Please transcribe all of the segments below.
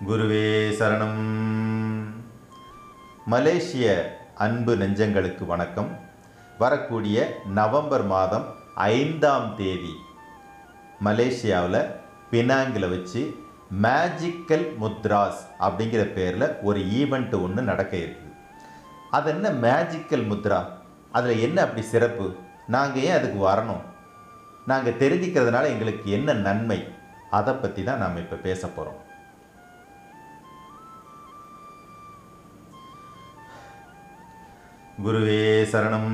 குருவே சரணம் மலேசிய அன்பு நெஞ்சங்களுக்கு வணக்கம் வரக்கூடிய நவம்பர் மாதம் ஐந்தாம் தேதி மலேசியாவில் பினாங்கில் வச்சு மேஜிக்கல் முத்ராஸ் அப்படிங்கிற பேரில் ஒரு ஈவெண்ட் ஒன்று நடக்க இருக்குது அது என்ன மேஜிக்கல் முத்ரா அதில் என்ன அப்படி சிறப்பு நாங்கள் ஏன் அதுக்கு வரணும் நாங்கள் தெரிஞ்சுக்கிறதுனால எங்களுக்கு என்ன நன்மை அதை பற்றி தான் நாம் இப்போ பேச போகிறோம் குருவே சரணம்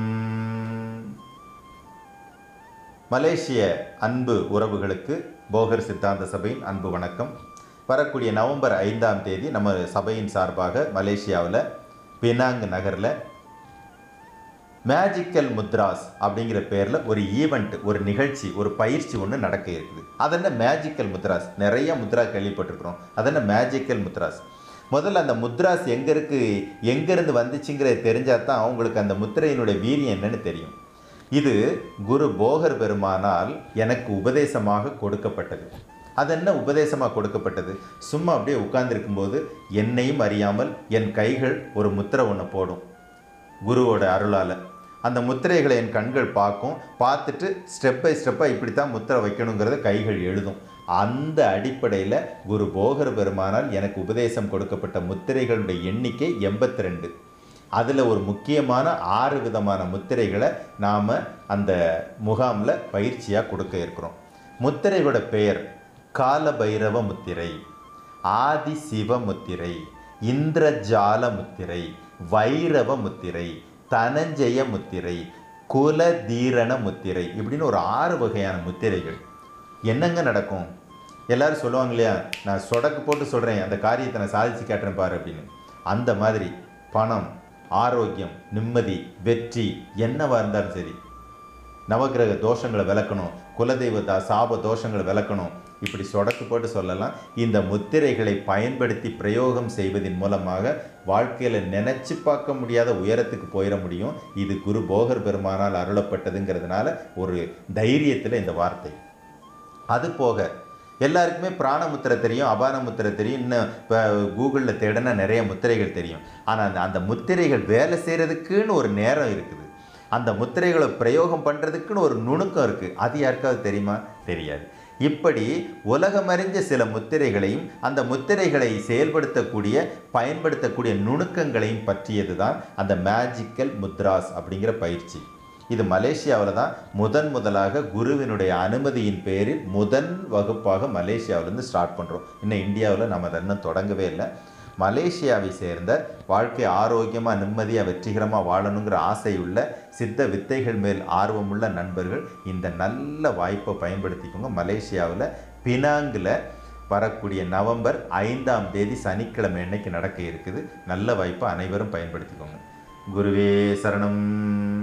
மலேசிய அன்பு உறவுகளுக்கு போகர் சித்தாந்த சபையின் அன்பு வணக்கம் வரக்கூடிய நவம்பர் ஐந்தாம் தேதி நம்ம சபையின் சார்பாக மலேசியாவில் பினாங் நகரில் மேஜிக்கல் முத்ராஸ் அப்படிங்கிற பேரில் ஒரு ஈவெண்ட் ஒரு நிகழ்ச்சி ஒரு பயிற்சி ஒன்று நடக்க இருக்குது அதென்ன மேஜிக்கல் முத்ராஸ் நிறைய முத்ரா கேள்விப்பட்டிருக்கிறோம் அதென்ன மேஜிக்கல் முத்ராஸ் முதல்ல அந்த முத்ராஸ் எங்கே இருக்கு எங்கேருந்து வந்துச்சுங்கிறது தெரிஞ்சால் தான் அவங்களுக்கு அந்த முத்திரையினுடைய வீரியம் என்னன்னு தெரியும் இது குரு போகர் பெருமானால் எனக்கு உபதேசமாக கொடுக்கப்பட்டது அது என்ன உபதேசமாக கொடுக்கப்பட்டது சும்மா அப்படியே உட்கார்ந்திருக்கும்போது என்னையும் அறியாமல் என் கைகள் ஒரு முத்திரை ஒன்று போடும் குருவோட அருளால் அந்த முத்திரைகளை என் கண்கள் பார்க்கும் பார்த்துட்டு ஸ்டெப் பை ஸ்டெப்பாக இப்படி தான் முத்திரை வைக்கணுங்கிறத கைகள் எழுதும் அந்த அடிப்படையில் குரு போகர் பெருமானால் எனக்கு உபதேசம் கொடுக்கப்பட்ட முத்திரைகளுடைய எண்ணிக்கை எண்பத்தி ரெண்டு அதில் ஒரு முக்கியமான ஆறு விதமான முத்திரைகளை நாம் அந்த முகாமில் பயிற்சியாக கொடுக்க இருக்கிறோம் முத்திரையோட பெயர் காலபைரவ முத்திரை ஆதி சிவ முத்திரை இந்திரஜால முத்திரை வைரவ முத்திரை தனஞ்சய முத்திரை குலதீரண முத்திரை இப்படின்னு ஒரு ஆறு வகையான முத்திரைகள் என்னங்க நடக்கும் எல்லாரும் சொல்லுவாங்க இல்லையா நான் சொடக்கு போட்டு சொல்கிறேன் அந்த காரியத்தை நான் சாதிச்சு காட்டுறேன் பாரு அப்படின்னு அந்த மாதிரி பணம் ஆரோக்கியம் நிம்மதி வெற்றி என்னவா இருந்தாலும் சரி நவகிரக தோஷங்களை விளக்கணும் குலதெய்வ தா சாப தோஷங்களை விளக்கணும் இப்படி சொடக்கு போட்டு சொல்லலாம் இந்த முத்திரைகளை பயன்படுத்தி பிரயோகம் செய்வதன் மூலமாக வாழ்க்கையில் நினச்சி பார்க்க முடியாத உயரத்துக்கு போயிட முடியும் இது குரு போகர் பெருமானால் அருளப்பட்டதுங்கிறதுனால ஒரு தைரியத்தில் இந்த வார்த்தை அது போக எல்லாருக்குமே பிராண முத்திரை தெரியும் அபான முத்திரை தெரியும் இன்னும் இப்போ கூகுளில் தேடினா நிறைய முத்திரைகள் தெரியும் ஆனால் அந்த அந்த முத்திரைகள் வேலை செய்கிறதுக்குன்னு ஒரு நேரம் இருக்குது அந்த முத்திரைகளை பிரயோகம் பண்ணுறதுக்குன்னு ஒரு நுணுக்கம் இருக்குது அது யாருக்காவது தெரியுமா தெரியாது இப்படி உலகமறிஞ்ச சில முத்திரைகளையும் அந்த முத்திரைகளை செயல்படுத்தக்கூடிய பயன்படுத்தக்கூடிய நுணுக்கங்களையும் பற்றியது தான் அந்த மேஜிக்கல் முத்ராஸ் அப்படிங்கிற பயிற்சி இது மலேசியாவில் தான் முதன் முதலாக குருவினுடைய அனுமதியின் பேரில் முதன் வகுப்பாக மலேசியாவிலேருந்து ஸ்டார்ட் பண்ணுறோம் இன்னும் இந்தியாவில் நம்ம அதை இன்னும் தொடங்கவே இல்லை மலேசியாவை சேர்ந்த வாழ்க்கை ஆரோக்கியமாக நிம்மதியாக வெற்றிகரமாக வாழணுங்கிற ஆசையுள்ள சித்த வித்தைகள் மேல் ஆர்வமுள்ள நண்பர்கள் இந்த நல்ல வாய்ப்பை பயன்படுத்திக்கோங்க மலேசியாவில் பினாங்கில் வரக்கூடிய நவம்பர் ஐந்தாம் தேதி சனிக்கிழமை அன்னைக்கு நடக்க இருக்குது நல்ல வாய்ப்பை அனைவரும் பயன்படுத்திக்கோங்க குருவே சரணம்